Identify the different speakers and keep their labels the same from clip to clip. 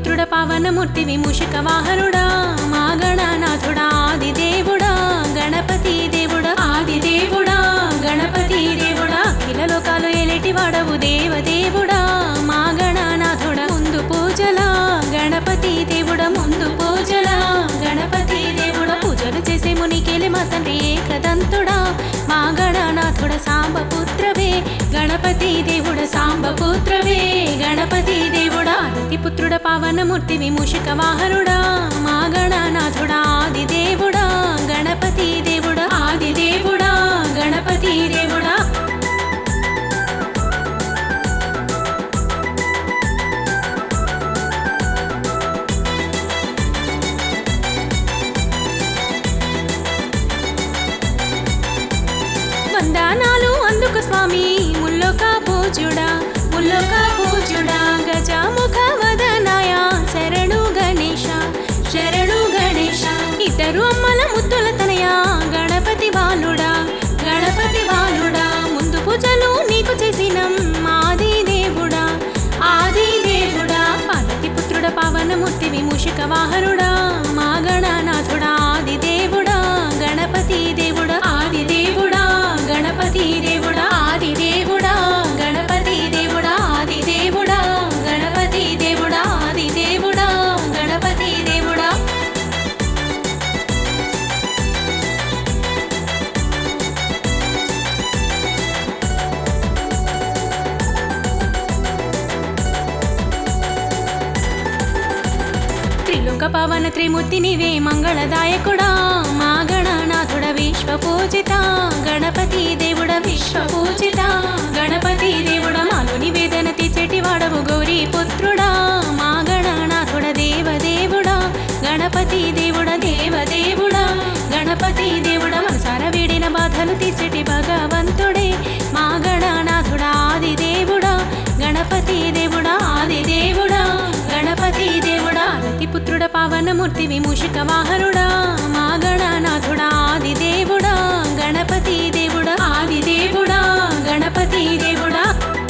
Speaker 1: పుత్రుడ పవనమూర్తి విమూషిక వాహనుడా మా గణనాథుడా ఆది దేవుడా గణపతి దేవుడా ఆది దేవుడా గణపతి దేవుడా అఖిల లోకాలు ఏలేటి వాడవు దేవదేవుడా మా గణనాథుడ ముందు పూజల గణపతి దేవుడా ముందు పూజల గణపతి దేవుడా పూజలు చేసే మునికెలి మా తండ్రి ఏకదంతుడా మా గణనాథుడ సాంబ పుత్రవే గణపతి దేవుడ సాంబ పుత్రవే గణపతి దేవుడా ఆదితి పుత్రుడ పవనమూర్తి విమూషిక వాహనుడా మా గణనాథుడా ఆది దేవుడా గణపతి దేవుడా ఆది దేవుడా గణపతి దేవుడా వందనాలు అందుకు స్వామి ముల్లోక పూజుడా ముల్లోక పూజుడా గజముఖ వదనాయ శరణు గణేశ శరణు గణేశ ఇద్దరు అమ్మల ముద్దుల తనయ గణపతి బాలుడా గణపతి బాలుడా ముందు పూజలు నీకు చేసినం ఆది దేవుడా ఆది దేవుడా పార్వతి పుత్రుడ పవనమూర్తి విమూషిక వాహనుడా మా గణనాథుడా ఆది దేవుడా గణపతి దేవుడా ఆది దేవుడా గణపతి దేవుడా ఆది దేవుడా గణపతి దేవుడా ఆది దేవుడా గణపతి దేవుడా ఆది దేవుడా గణపతి దేవుడా త్రిలోక పవన త్రిమూర్తి నీవే మంగళదాయకుడా మా గణనాథుడ విశ్వ పూజిత గణపతి దేవుడ విశ్వ పూజిత గణపతి దేవుడ మాలో నివేదన తీర్చేటి వాడవు గౌరీ పుత్రుడా మా గణనాథుడ దేవదేవుడా గణపతి దేవుడ దేవదేవుడా గణపతి దేవుడ మనసార వీడిన బాధలు తీర్చేటి భగవంతుడే మా గణనాథుడా ఆది దేవుడా గణపతి దేవుడా ఆది దేవుడా గణపతి దేవుడా ఆరతి పుత్రుడ పవనమూర్తి విమూషిక వాహనుడా మా గణనాథుడా ఆది దేవుడా గణపతి దేవుడా ఆది దేవుడా గణపతి దేవుడా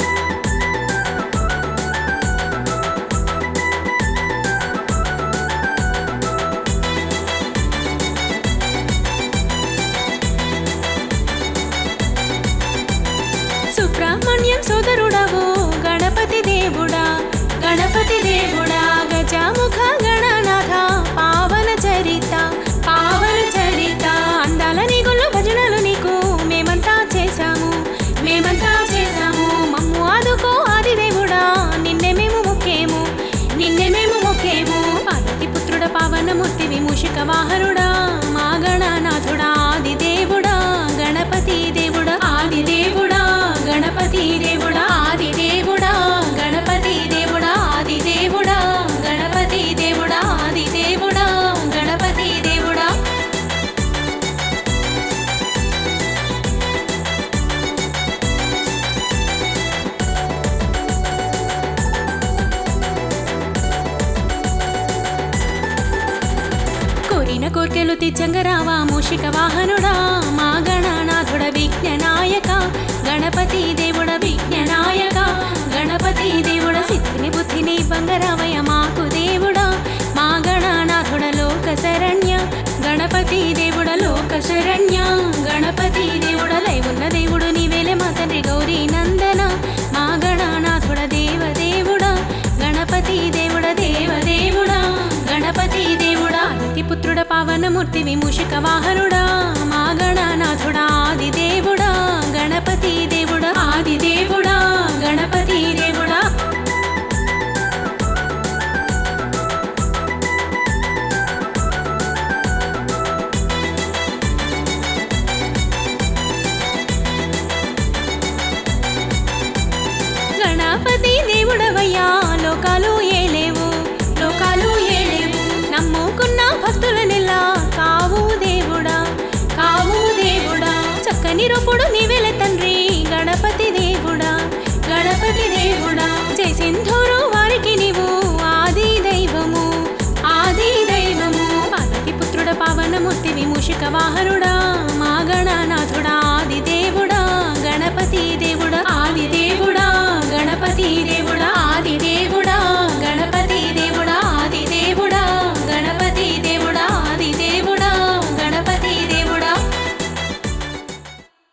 Speaker 1: సుబ్రహ్మణ్యం సోదరుడవు గణపతి దేవుడా గణపతి దేవుడా గజముఖ గణనాథ పావన చరిత పావన చరిత అందాల నీగుళ్ళు భజనలు నీకు మేమంతా చేశాము మేమంతా చేశాము మమ్ము ఆదుకో ఆది దేవుడా నిన్నే మేము ముఖ్యము నిన్నే మేము ముఖ్యము పార్వతి పుత్రుడ పావనమూర్తి విమూషిక వాహనుడా మా గణనాథుడా ఆది దేవుడా గణపతి దేవుడా ఆది దేవుడా గణపతి దేవుడా ఆది దేవుడా గణపతి దేవుడా ఆది దేవుడా గణపతి దేవుడా ఆది దేవుడా గణపతి దేవుడా కోరిన కోర్కెలు తిచ్చంగరావా మూషిక వాహనుడా మా గణనాథుడ విఘ్న నాయక గణపతి దేవుడ విఘ్న నాయక గణపతి దేవుడ సిద్ధిని బుద్ధిని బంగరావయ మాకు దేవుడా మా గణనాథుడ లోక శరణ్య గణపతి దేవుడ లోక శరణ్య గణపతి దేవుడ దైవున్న దేవుడు నీవేలే మా తండ్రి గౌరీ నందన మా గణనాథుడ దేవ దేవుడా గణపతి దేవుడ దేవ దేవుడా గణపతి దేవుడా అతి పుత్రుడ పవనమూర్తి విమూషిక వాహనుడా మా గణనాథుడా ఆది దేవుడా గణపతి దేవుడా ఆది దేవుడా గణపతి దేవుడా గణపతి దేవుడవయ్యా లోకాలు ఏలేవు లోకాలు ఏలేవు నమ్ముకున్న భక్తులనెల్లా కావు దేవుడా కావు దేవుడా చక్కని రూపుడు నీవెల తండ్రి గణపతి దేవుడా గణపతి దేవుడా జై సింధూరు వారికి నీవు ఆది దైవము ఆది దైవము పార్వతి పుత్రుడ పవనమూర్తి విమూషిక వాహనుడా మా గణనాథుడా ఆది దేవుడా గణపతి దేవుడా ఆది దేవుడా